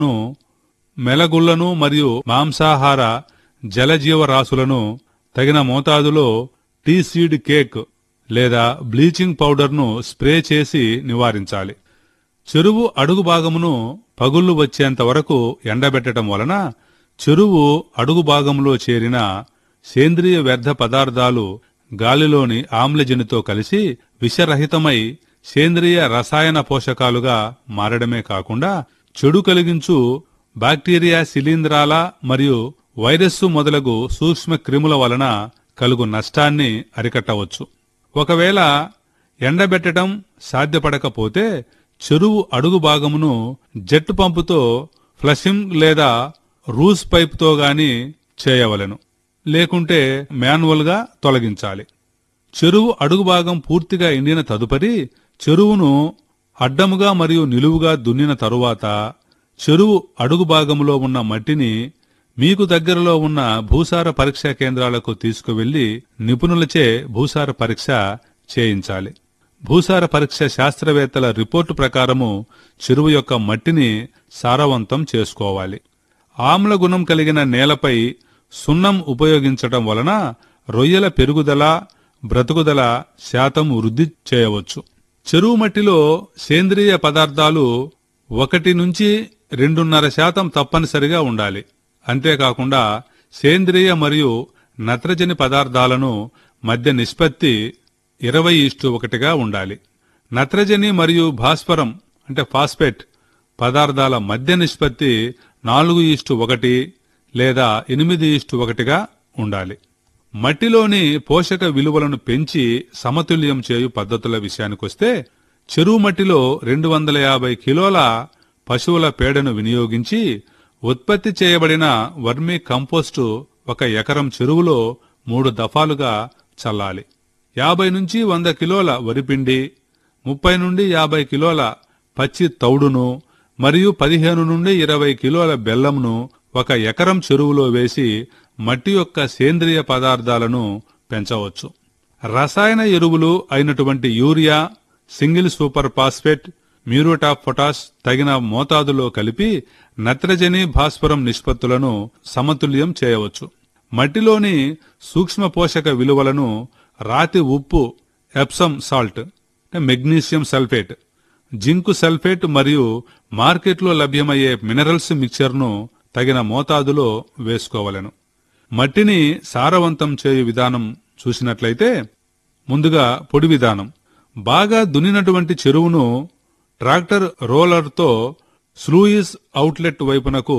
ను మెలగుళ్లను మరియు మాంసాహార జలజీవరాశులను తగిన మోతాదులో టీ సీడ్ కేక్ లేదా బ్లీచింగ్ పౌడర్ను స్ప్రే చేసి నివారించాలి చెరువు అడుగు భాగమును పగుళ్లు వచ్చేంత వరకు ఎండబెట్టడం వలన చెరువు అడుగు భాగంలో చేరిన సేంద్రియ వ్యర్థ పదార్థాలు గాలిలోని ఆమ్లజనితో కలిసి విషరహితమై సేంద్రియ రసాయన పోషకాలుగా మారడమే కాకుండా చెడు కలిగించు బాక్టీరియా శిలీంధ్రాల మరియు వైరస్సు మొదలగు సూక్ష్మ క్రిముల వలన కలుగు నష్టాన్ని అరికట్టవచ్చు ఒకవేళ ఎండబెట్టడం సాధ్యపడకపోతే చెరువు అడుగు భాగమును జెట్ పంపుతో ఫ్లషింగ్ లేదా రూస్ పైపుతో గాని చేయవలెను లేకుంటే మాన్యువల్ గా తొలగించాలి చెరువు అడుగు భాగం పూర్తిగా ఎండిన తదుపరి చెరువును అడ్డముగా మరియు నిలువుగా దున్నిన తరువాత చెరువు అడుగు భాగంలో ఉన్న మట్టిని మీకు దగ్గరలో ఉన్న భూసార పరీక్షా కేంద్రాలకు తీసుకువెళ్లి నిపుణులచే భూసార పరీక్ష చేయించాలి భూసార పరీక్ష శాస్త్రవేత్తల రిపోర్టు ప్రకారము చెరువు యొక్క మట్టిని సారవంతం చేసుకోవాలి ఆమ్ల గుణం కలిగిన నేలపై సున్నం ఉపయోగించటం వలన రొయ్యల పెరుగుదల బ్రతుకుదల శాతం వృద్ధి చేయవచ్చు చెరువు మట్టిలో సేంద్రియ పదార్థాలు ఒకటి నుంచి రెండున్నర శాతం తప్పనిసరిగా ఉండాలి అంతేకాకుండా సేంద్రియ మరియు నత్రజని పదార్థాలను మధ్య నిష్పత్తి ఇరవై ఇష్టు ఒకటిగా ఉండాలి నత్రజని మరియు భాస్వరం అంటే ఫాస్ఫేట్ పదార్థాల మధ్య నిష్పత్తి నాలుగు ఇష్టు ఒకటి లేదా ఎనిమిది ఇష్టు ఒకటిగా ఉండాలి మట్టిలోని పోషక విలువలను పెంచి సమతుల్యం చేయు పద్ధతుల విషయానికొస్తే చెరువు మట్టిలో రెండు వందల యాభై కిలోల పశువుల పేడను వినియోగించి ఉత్పత్తి చేయబడిన వర్మీ కంపోస్టు ఒక ఎకరం చెరువులో మూడు దఫాలుగా చల్లాలి యాభై నుంచి వంద కిలోల వరిపిండి ముప్పై నుండి యాభై కిలోల పచ్చి తౌడును మరియు పదిహేను నుండి ఇరవై కిలోల బెల్లంను ఒక ఎకరం చెరువులో వేసి మట్టి యొక్క సేంద్రియ పదార్థాలను పెంచవచ్చు రసాయన ఎరువులు అయినటువంటి urea single super phosphate muriate of potash తగిన మోతాదులో కలిపి నత్రజని భాస్వరం నిష్పత్తులను సమతుల్యం చేయవచ్చు మట్టిలోని సూక్ష్మ పోషక విలువలను రాతి ఉప్పు Epsom salt magnesium sulphate zinc sulphate మరియు మార్కెట్లో లభ్యమయ్యే మినరల్స్ మిక్చర్ను తగిన మోతాదులో వేసుకోవలెను మట్టిని సారవంతం చేయు విధానం చూసినట్లయితే ముందుగా పొడి విధానం బాగా దున్నినటువంటి చెరువును ట్రాక్టర్ రోలర్తో స్లూయిస్ అవుట్లెట్ వైపునకు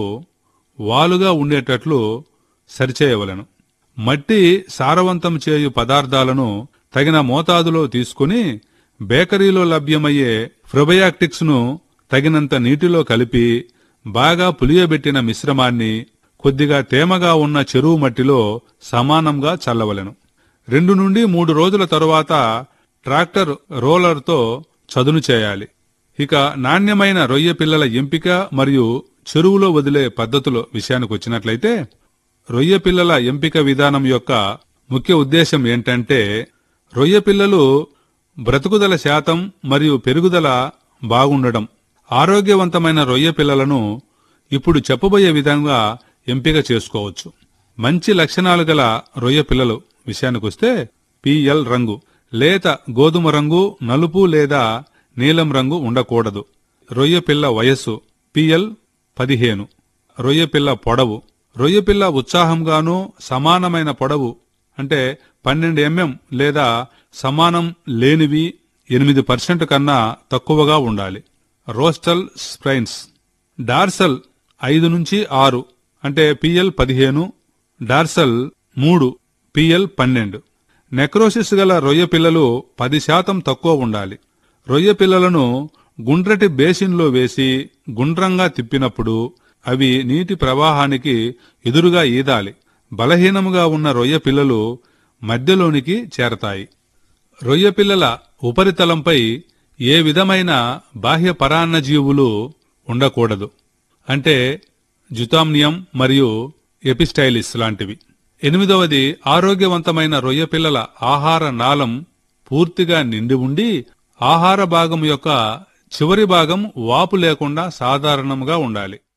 వాలుగా ఉండేటట్లు సరిచేయవలెను మట్టి సారవంతం చేయు పదార్థాలను తగిన మోతాదులో తీసుకుని బేకరీలో లభ్యమయ్యే ఫ్రొబయాక్టిక్స్ ను తగినంత నీటిలో కలిపి బాగా పులియబెట్టిన మిశ్రమాన్ని కొద్దిగా తేమగా ఉన్న చెరువు మట్టిలో సమానంగా చల్లవలెను రెండు నుండి మూడు రోజుల తరువాత ట్రాక్టర్ రోలర్తో చదును చేయాలి ఇక నాణ్యమైన రొయ్య పిల్లల ఎంపిక మరియు చెరువులో వదిలే పద్ధతుల విషయానికి వచ్చినట్లయితే రొయ్య పిల్లల ఎంపిక విధానం యొక్క ముఖ్య ఉద్దేశం ఏంటంటే రొయ్య పిల్లలు బ్రతుకుదల శాతం మరియు పెరుగుదల బాగుండడం ఆరోగ్యవంతమైన రొయ్య పిల్లలను ఇప్పుడు చెప్పబోయే విధంగా ఎంపిక చేసుకోవచ్చు మంచి లక్షణాలు గల రొయ్య పిల్లలు విషయానికొస్తే పిఎల్ రంగు లేత గోధుమ రంగు నలుపు లేదా నీలం రంగు ఉండకూడదు రొయ్య పిల్ల వయస్సు పిఎల్ పదిహేను రొయ్య పిల్ల పొడవు రొయ్య పిల్ల ఉత్సాహంగాను సమానమైన పొడవు అంటే పన్నెండు ఎంఎం లేదా సమానం లేనివి ఎనిమిది పర్సెంట్ కన్నా తక్కువగా ఉండాలి రోస్టల్ స్ప్రైన్స్ డార్సల్ ఐదు నుంచి ఆరు అంటే పిఎల్ పదిహేను డార్సల్ మూడు పిఎల్ పన్నెండు నెక్రోసిస్ గల రొయ్య పిల్లలు పది శాతం తక్కువ ఉండాలి రొయ్య పిల్లలను గుండ్రటి బేసిన్లో వేసి గుండ్రంగా తిప్పినప్పుడు అవి నీటి ప్రవాహానికి ఎదురుగా ఈదాలి బలహీనముగా ఉన్న రొయ్య పిల్లలు మధ్యలోనికి చేరతాయి రొయ్య పిల్లల ఉపరితలంపై ఏ విధమైన బాహ్య పరాన్నజీవులు ఉండకూడదు అంటే జుతామ్నియం మరియు ఎపిస్టైలిస్ లాంటివి ఎనిమిదవది ఆరోగ్యవంతమైన రొయ్య పిల్లల ఆహార నాళం పూర్తిగా నిండి ఉండి ఆహార భాగం యొక్క చివరి భాగం వాపు లేకుండా సాధారణంగా ఉండాలి